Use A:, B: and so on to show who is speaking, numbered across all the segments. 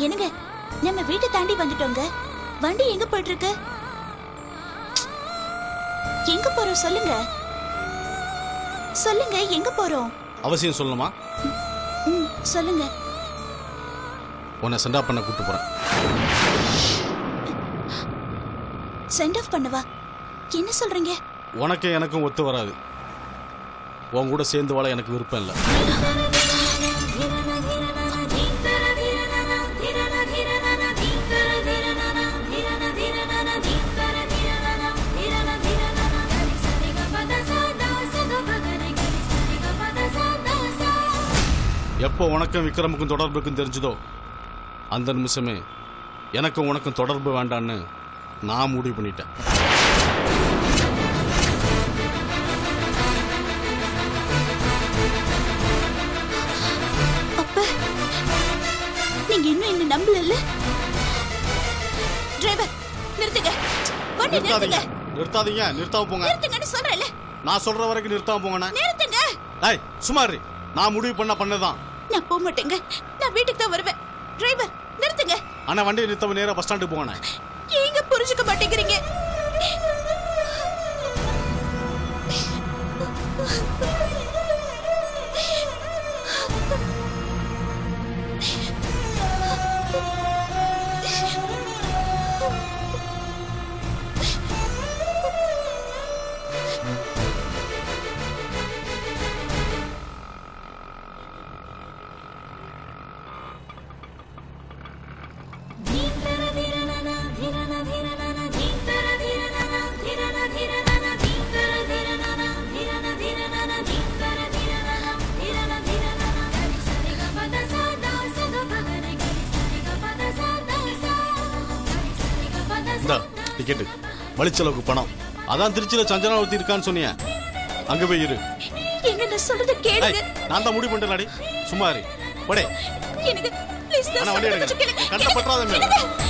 A: என்னங்க நம்ம வீட்டை தாண்டி வந்துட்டோங்க வண்டி எங்க போயிட்டு இருக்கு எங்க போறோம் சொல்லுங்க சொல்லுங்க எங்க போறோம்
B: அவசியம் சொல்லணுமா
A: ம், சொல்லுங்க
B: உன்னை சென்டா பண்ண கூட்டு போறேன்
A: சென்ட் ஆஃப் பண்ணவா என்ன சொல்றீங்க
B: உனக்கும் எனக்கும் ஒத்து வராது உன் கூட சேர்ந்து வாழ எனக்கு விருப்பம் இல்லை எப்போ உனக்கும் விக்ரமுக்கும் தொடர்பு இருக்குன்னு தெரிஞ்சதோ அந்த நிமிஷமே எனக்கும் உனக்கும் தொடர்பு வேண்டான்னு நான் முடிவு பண்ணிட்டேன்
A: அப்ப நீங்க இன்னும் என்ன நம்பல டிரைவர் நிறுத்துங்க வண்டி
B: நிறுத்தாதீங்க
A: நிறுத்துங்க
B: நிறுத்தாதீங்க நிறுத்தாம போங்க
A: நிறுத்துங்கன்னு சொல்றேன்ல
B: நான் சொல்ற வரைக்கும் நிறுத்தாம போங்கண்ணே
A: நிறுத்துங்க
B: ஏய் சுமாரி நான் முடிவு பண்ண பண்ணதான்
A: நான் போக மாட்டேங்க நான் வீட்டுக்கு தான் வருவேன் டிரைவர் நிறுத்துங்க
B: அண்ணா வண்டியை நிறுத்தவ நேரா பஸ் ஸ்டாண்டுக்கு போங்கண்ணே
A: ஏங்க புரிஞ்சுக்க மாட்டேங்கிறீங்க
B: இந்த டிக்கெட்டு வழிச்செலவுக்கு பணம் அதான் திருச்சியில சஞ்சனா ஒருத்தி இருக்கான்னு சொன்னிய அங்க போய் இரு
A: எங்க நான் சொல்றத கேளுங்க
B: ஏய், நான் தான் முடிவு பண்ணிட்டேன்டி சும்மா இரு போடே
A: எனக்கு ப்ளீஸ்
B: அண்ணா, வண்டி எடுங்க. கண்ணை பற்றாத மேல.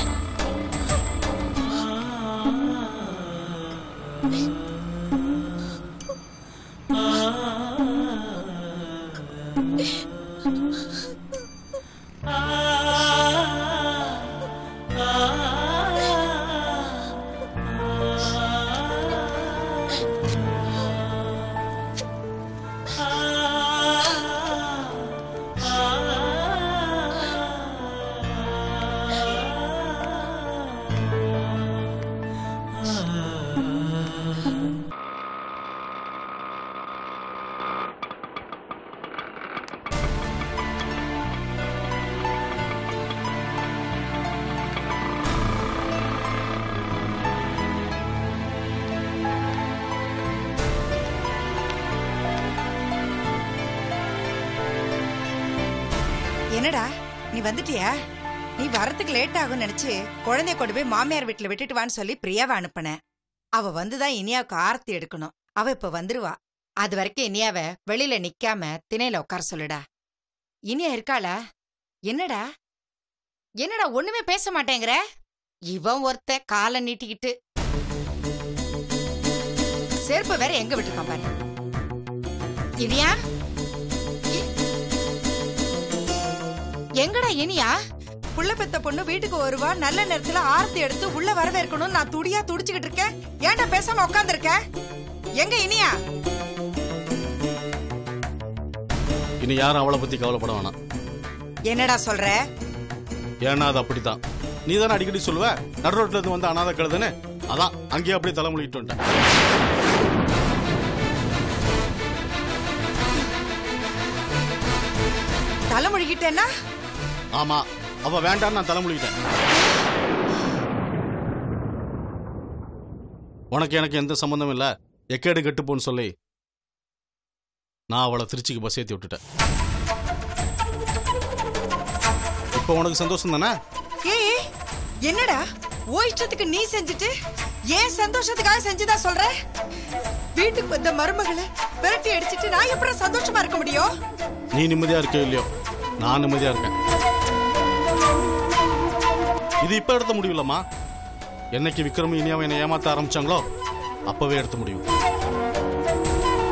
C: என்னடா நீ வந்துட்டியா நீ வரதுக்கு லேட் ஆகும் நினைச்சு குழந்தைய கொண்டு போய் மாமியார் வீட்டுல விட்டுட்டு வான்னு சொல்லி பிரியாவை அனுப்புனேன் அவ வந்துதான் இனியாவுக்கு ஆரத்தி எடுக்கணும் அவ இப்ப வந்துருவா அது வரைக்கும் இனியாவ வெளியில நிக்காம திணையில உட்கார சொல்லுடா இனியா இருக்காளா என்னடா என்னடா ஒண்ணுமே பேச மாட்டேங்கிற இவன் ஒருத்த காலை நீட்டிக்கிட்டு செருப்பு வேற எங்க விட்டுருக்கான் பாரு இனியா இ- எங்கடா இனியா புள்ள பெத்த பொண்ணு வீட்டுக்கு வருவா நல்ல நேரத்துல ஆரத்தி எடுத்து உள்ள வரவேற்கணும் நான் துடியா துடிச்சுக்கிட்டு இருக்கேன் ஏன்டா பேசாம உட்காந்துருக்க எங்க இனியா
B: இனி யாரும் அவளை பத்தி கவலைப்பட வேணாம்
C: என்னடா சொல்ற
B: ஏன்னா அது அப்படித்தான் நீ தானே அடிக்கடி சொல்லுவ நடு ரோட்ல இருந்து வந்து அனாதை கழுதுன்னு அதான் அங்கேயே அப்படியே தலைமொழிட்டு வந்துட்டேன்
C: தலை முழுகிட்டேன்னா
B: ஆமா அவ வேண்டான்னு நான் தலைமொழிட்டேன் உனக்கு எனக்கு எந்த சம்பந்தம் இல்ல எக்கேடு கெட்டுப்போன்னு சொல்லி நான் அவளை திருச்சிக்கு பஸ் ஏத்தி விட்டுட்டேன் இப்போ உனக்கு சந்தோஷம் தானே
C: ஏய் என்னடா ஓ இஷ்டத்துக்கு நீ செஞ்சுட்டு ஏன் சந்தோஷத்துக்காக செஞ்சுதான் சொல்ற வீட்டுக்கு வந்த மருமகளை விரட்டி அடிச்சிட்டு நான் எப்படி சந்தோஷமா இருக்க முடியும்
B: நீ நிம்மதியா இருக்க இல்லையோ நான் நிம்மதியா இருக்கேன் இது இப்ப எடுத்த முடிவு இல்லம்மா என்னைக்கு விக்ரம் இனியாவை என்னை ஏமாத்த ஆரம்பிச்சாங்களோ அப்பவே எடுத்த முடிவு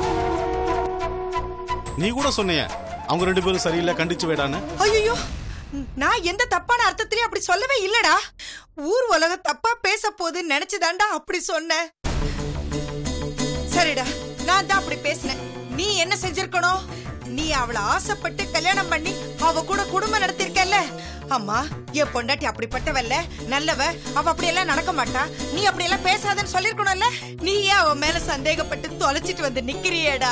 B: நீ கூட சொன்னிய அவங்க ரெண்டு பேரும் சரியில்லை கண்டிச்சு வேடான்னு
C: ஐயோ நான் எந்த தப்பான அர்த்தத்திலயும் அப்படி சொல்லவே இல்லடா ஊர் உலகம் தப்பா பேச போகுதுன்னு நினைச்சுதான்டா அப்படி சொன்னேன் சரிடா நான் தான் அப்படி பேசினேன் நீ என்ன செஞ்சிருக்கணும் நீ அவளை ஆசைப்பட்டு கல்யாணம் பண்ணி அவ கூட குடும்பம் நடத்திருக்கல்ல அம்மா என் பொண்டாட்டி அப்படிப்பட்டவல்ல நல்லவ அவ அப்படியெல்லாம் நடக்க மாட்டா நீ அப்படியெல்லாம் பேசாதன்னு சொல்லிருக்கணும்ல நீ ஏன் அவ மேல சந்தேகப்பட்டு தொலைச்சிட்டு வந்து நிக்கிறியேடா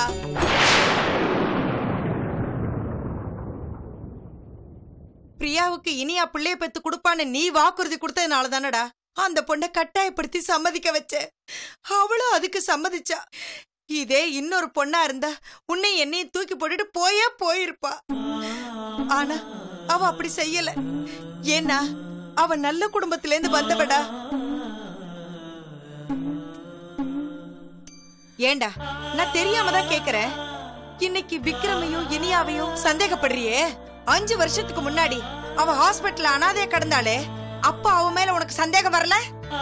C: பிரியாவுக்கு இனியா பிள்ளைய பெத்து கொடுப்பான்னு நீ வாக்குறுதி கொடுத்ததுனால தானடா அந்த பொண்ணை கட்டாயப்படுத்தி சம்மதிக்க வச்ச அவளும் அதுக்கு சம்மதிச்சா இதே இன்னொரு பொண்ணா இருந்தா உன்னை என்னையும் தூக்கி போட்டுட்டு போயே போயிருப்பா ஆனா அவ அப்படி செய்யல ஏன்னா அவ நல்ல குடும்பத்துல இருந்து வந்தவடா ஏண்டா நான் தெரியாம தான் கேக்குறேன் இன்னைக்கு விக்ரமையும் இனியாவையும் சந்தேகப்படுறியே அஞ்சு வருஷத்துக்கு முன்னாடி அவ ஹாஸ்பிட்டல்ல அனாதையா கிடந்தாளே அப்ப அவ மேல உனக்கு சந்தேகம் வரல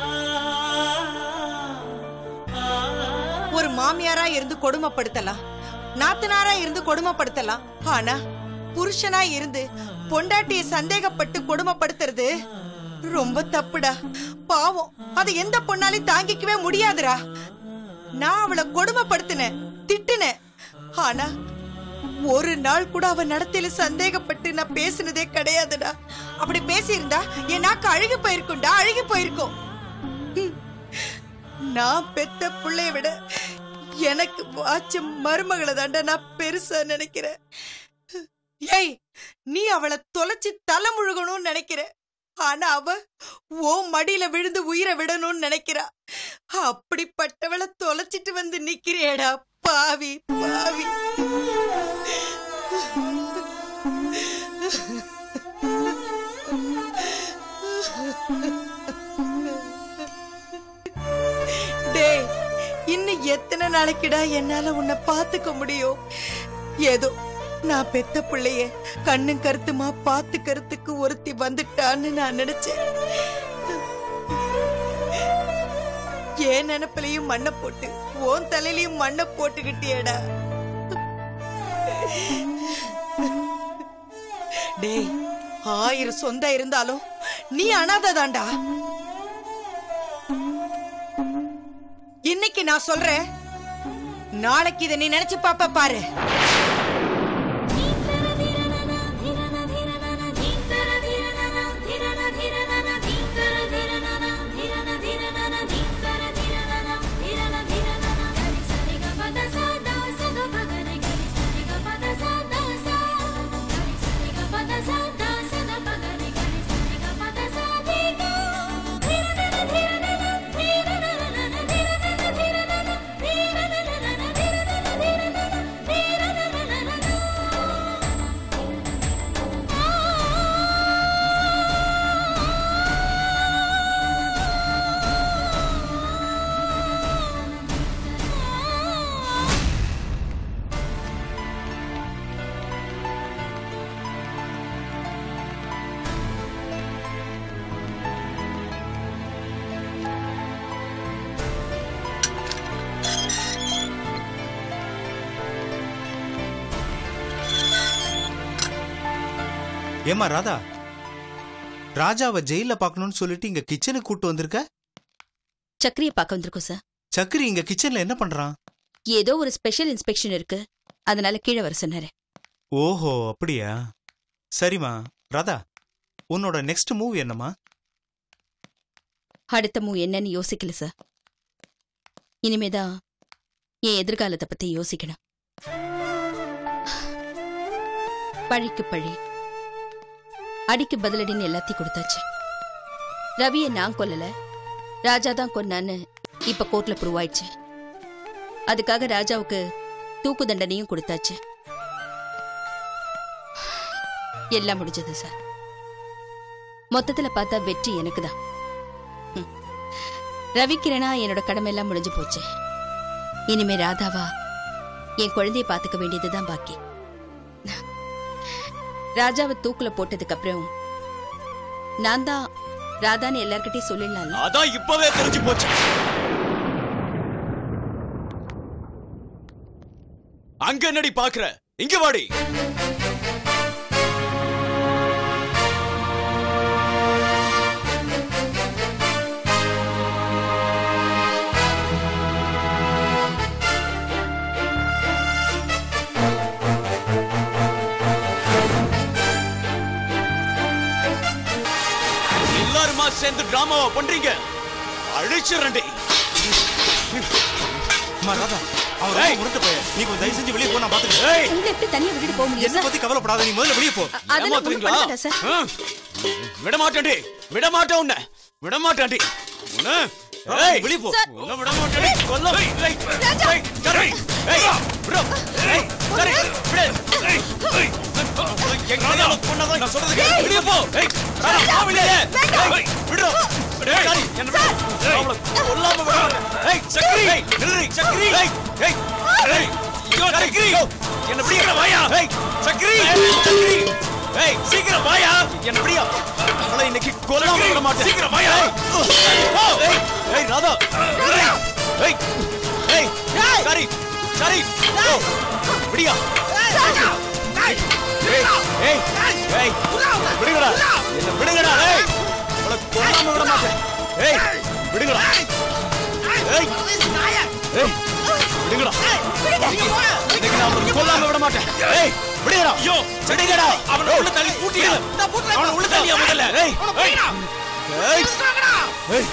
C: ஒரு மாமியாரா இருந்து கொடுமைப்படுத்தலாம் நாத்தனாரா இருந்து கொடுமைப்படுத்தலாம் ஆனா புருஷனா இருந்து பொண்டாட்டிய சந்தேகப்பட்டு கொடுமைப்படுத்துறது ரொம்ப தப்புடா பாவம் அதை எந்த பொண்ணாலையும் தாங்கிக்கவே முடியாதுடா நான் அவளை கொடுமைப்படுத்தினேன் திட்டுனேன் ஆனா ஒரு நாள் கூட அவ நடத்தையில சந்தேகப்பட்டு நான் பேசினதே கிடையாதுடா அப்படி பேசியிருந்தா என் நாக்கு அழுகி போயிருக்கும்டா அழுகி போயிருக்கும் ஹம். நான் பெத்த பிள்ளைய விட எனக்கு வாச்ச மருமகளை தாண்டா நான் பெருசா நினைக்கிறேன் ஏய் நீ அவளை தொலைச்சு தலை முழுகணும்னு நினைக்கிற ஆனா அவ ஓ மடியில விழுந்து உயிரை விடணும்னு நினைக்கிறா அப்படிப்பட்டவளை தொலைச்சிட்டு வந்து நிக்கிறியேடா பாவி பாவி டேய் இன்னும் எத்தனை நாளைக்குடா என்னால உன்னை பாத்துக்க முடியும் ஏதோ நான் பெத்த பிள்ளைய கண்ணும் கருத்துமா பாத்துக்கறதுக்கு ஒருத்தி வந்துட்டான்னு நான் நினைச்சேன் ஏன் நினப்பிலையும் மண்ணை போட்டு உன் தலையிலையும் மண்ணை போட்டுக்கிட்டியேடா டேய் ஆயிரம் சொந்தம் இருந்தாலும் நீ அனாதைதான்டா இன்னைக்கு நான் சொல்றேன் நாளைக்கு இதை நீ நினைச்சு பாப்ப பாரு
D: ஏமா ராதா ராஜாவை ஜெயில பார்க்கணும்னு சொல்லிட்டு இங்க கிச்சனுக்கு கூட்டு வந்திருக்க
A: சக்கரியை பார்க்க வந்திருக்கோம் சார்
D: சக்கரி இங்க கிச்சன்ல என்ன பண்றான்
A: ஏதோ ஒரு ஸ்பெஷல் இன்ஸ்பெக்ஷன் இருக்கு அதனால கீழே வர சொன்னாரு
D: ஓஹோ அப்படியா சரிம்மா ராதா உன்னோட நெக்ஸ்ட் மூவ் என்னம்மா
A: அடுத்த மூ என்னன்னு யோசிக்கல சார் இனிமேதான் என் எதிர்காலத்தை பத்தி யோசிக்கணும் பழிக்கு பழி அடிக்கு பதிலடின்னு எல்லாத்தையும் கொடுத்தாச்சு ரவியை நான் கொல்லல ராஜா தான் கொன்னான்னு இப்ப கோர்ட்ல ப்ரூவ் ஆயிடுச்சு அதுக்காக ராஜாவுக்கு தூக்கு தண்டனையும் கொடுத்தாச்சு எல்லாம் முடிஞ்சது சார் மொத்தத்துல பார்த்தா வெற்றி எனக்கு தான் ரவிக்கிரணா என்னோட கடமையெல்லாம் முடிஞ்சு போச்சு இனிமே ராதாவா என் குழந்தைய பாத்துக்க வேண்டியதுதான் பாக்கி ராஜாவை தூக்குல போட்டதுக்கு அப்புறம் நான் தான் ராதான்னு எல்லார்கிட்டயும் சொல்லிடலாம்ல
E: அதான் இப்பவே தெரிஞ்சு போச்சு அங்க என்னடி பாக்குற இங்க வாடி சேர்ந்து டிராமாவா பண்றீங்க அழிச்சிடறேன்டி
D: அம்மா ராதா அவன் ரொம்ப
E: ஏய்.
D: முரட்டு பையன் நீ கொஞ்சம் தயவு செஞ்சு வெளியே போ நான் பாத்துக்கிறேன்
E: ஏய்
A: உங்களை எப்படி தனியா விட்டுட்டு போக முடியும்
D: என்ன
A: சார்
D: பத்தி கவலைப்படாத நீ முதல்ல வெளியே போ
A: அ- அதெல்லாம் ஒண்ணும்
E: ஏமாத்துறீங்களா?
A: பண்ண மாட்டேன் சார்
E: ஆ? விட மாட்டேன்டி விட மாட்டேன் உன்னை விட மாட்டேன்டி உன்னை ஏய்
D: வெளியே போ
E: சார் உன்னை விட மாட்டேன்டி கொல்ல ஏய் ஏய் ஏய் சரி ஏய் bro ஏய் சரி விடு ஏய் ஏய் எங்க ராதா பொண்ணதான் நான் சொல்றது கேளு வெளிய போ ஏய் ராதா போ வெளிய ஏய் விடு ஏய் சரி என்ன விடு அவள கொல்லாம விட மாட்டேன் ஏய் சக்கரி ஏய் நில்லு சக்கரி ஏய் ஏய் ஏய் ஐயோ சக்கரி என்ன விடியா வாயா ஏய் சக்கரி சக்கரி ஏய் சீக்கிரம் வாயா என்ன விடியா அவளை இன்னைக்கு கொல்லாம விட மாட்டேன் சீக்கிரம் வாயா ஏய் ஏய் ராதா ஏய் ஏய் ஏய் சரி சரி விடியா ஏய் ஏய் ஏய் விடுங்கடா என்ன விடுங்கடா ஏய் அவளை கொல்லாம விட மாட்டேன் ஏய் விடுங்கடா ஏய் ஏய் விடுங்கடா இன்னைக்கு நான் அவனை கொல்லாம விட மாட்டேன் ஏய் விடுங்கடா ஐயோ விடுங்கடா அவனை உள்ள தள்ளி பூட்டியா அவனை உள்ள தள்ளியா முதல்ல ஏய் ஏய் ஏய் ஏய்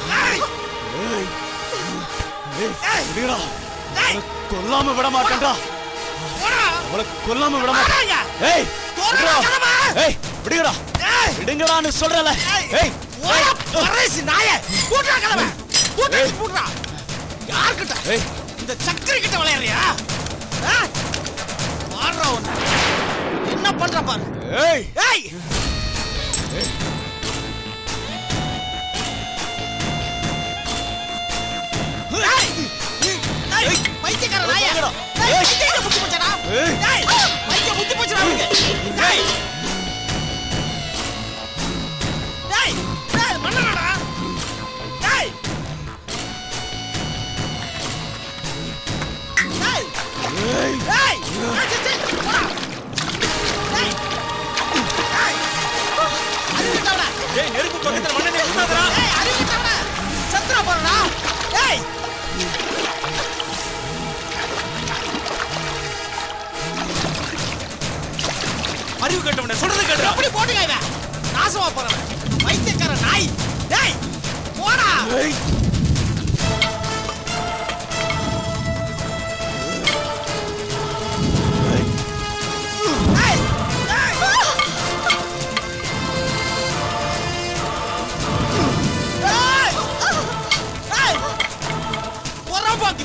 E: ஏய் விடுங்கடா அவனை கொல்லாம விட மாட்டேன்டா அவளை கொல்லாம விட மாட்டேன் ஏய் விடுடா. ஏய் விடுங்கடா விடுங்கடான்னு சொல்றல ஏய்
F: பரதேசி நாயே கூட்டா கிளம்ப கூட்டா
E: ஏய்.
F: கூட்டா யார்கிட்ட
E: ஏய்
F: இந்த சக்கரை கிட்ட விளையாடுறியா ஆ? பாடுறா ஒண்ணு என்ன பண்ற பாரு
E: ஏய்
F: ஏய் ஏய்! ஏய், பைத்தியக்கார நாயே!
E: விடுங்கடா.
F: ஏய்,
E: ஏய்.
F: பைத்தியக்கார புத்தி போச்சடா?
E: ஏய்.
F: ஏய், பைத்தியம் புத்தி போச்சுடா அவனுக்கு. ஏய்! ஏய், ஏய், மன்னனாடா? ஏய்! ஏய்! ஏய்! ஏய், சீ, சீ, போடா. ஏய்! ஏய்! அறிவிட்டவனா?
E: ஏய் நெருப்பு பக்கத்துல மண்ணெண்ணெய் ஊத்தாதடா
F: ஏய், அறிவிட்டவனா? செத்துறா போறடா. ஏய்!
E: அறிவு கட்டவனே சொல்றது கேட்டுடா
F: எப்படி போட்டுங்க இவன் நாசமா போறவன் வைத்தியக்கார நாய் டேய் போடா
E: ஏய்
F: ஏய் ஏய் ஏய் ஏய் போறா பாக்கு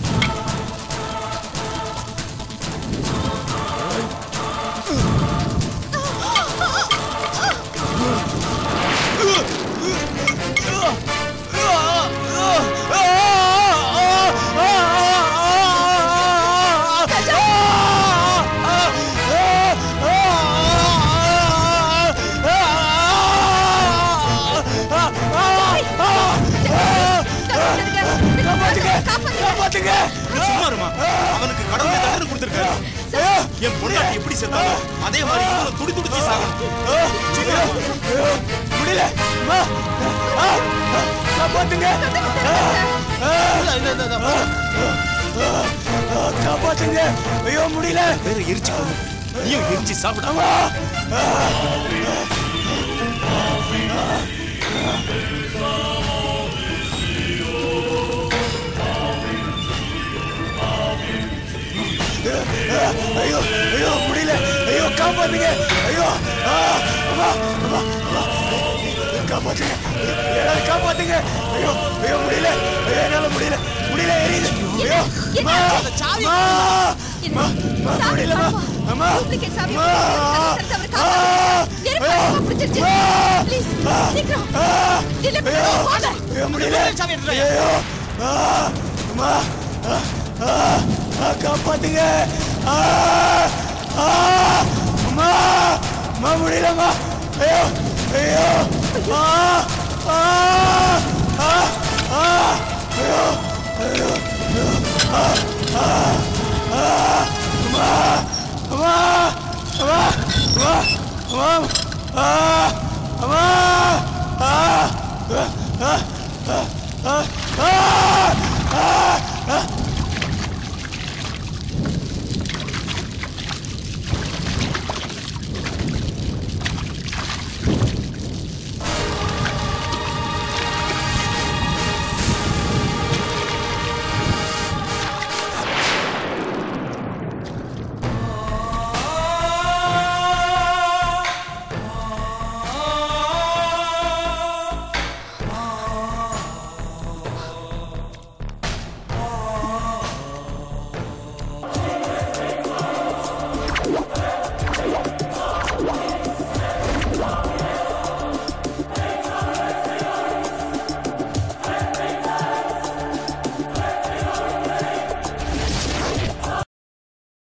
E: காப்பாத்துங்க
D: சும்மா இருமா அவனுக்கு கடவுளே தண்டனை கொடுத்திருக்காரு என் பொண்டாட்டி எப்படி செத்தாலோ அதே மாதிரி இவனும் துடி துடிச்சு சாகணும் சும்மா இருமா.
E: முடியல அம்மா. ஆ, ஆ, காப்பாத்துங்க ஆ, ஆ, ஆ, காப்பாத்துங்க ஐயோ முடியல
D: வேற எரிச்சு கொண்டு நீயும் எரிச்சு சாப்பிட
E: அம்மா ஐயோ ஐயோ முடியல ஐயோ காப்பாத்துங்க ஐயோ ஆ, அம்மா அம்மா அம்மா காப்பாத்துங்க யாராவது காப்பாத்துங்க ஐயோ ஐயோ முடியல ஐயோ என்னால முடியல முடியல எரியுது ஐயோ அம்மா
F: அந்த சாவி
E: அம்மா அம்மா அம்மா முடியலம்மா அம்மா
A: டூப்ளிகேட் சாவி
E: அம்மா
A: கொடுத்து
E: ஆ,
A: நெருப்பு
E: ஐயோ,
A: அதிகமா பிடிச்சிருச்சு.
E: ஆ,
A: Please,
E: ஆ,
A: சீக்கிரம்.
E: ஆ,
A: இல்ல,
E: ஐயோ,
A: போங்க.
E: ஐயோ, முடியல
F: சாவி எடுத்துட்டு வாயா.
E: ஐயோ ஆ, அம்மா ஆ, ஆ, ஆ, காப்பாத்துங்க ஆ, ஆ, அம்மா அம்மா முடியலம்மா ஐயோ ஐயோ ஆ, ஆ, ஆ, ஆ, ஐயோ ஐயோ ஐயோ, ஆ, ஆ, ஆ, அம்மா அம்மா அம்மா அம்மா அம்மா ஆ அம்மா ஆ ஆ ஆ ஆ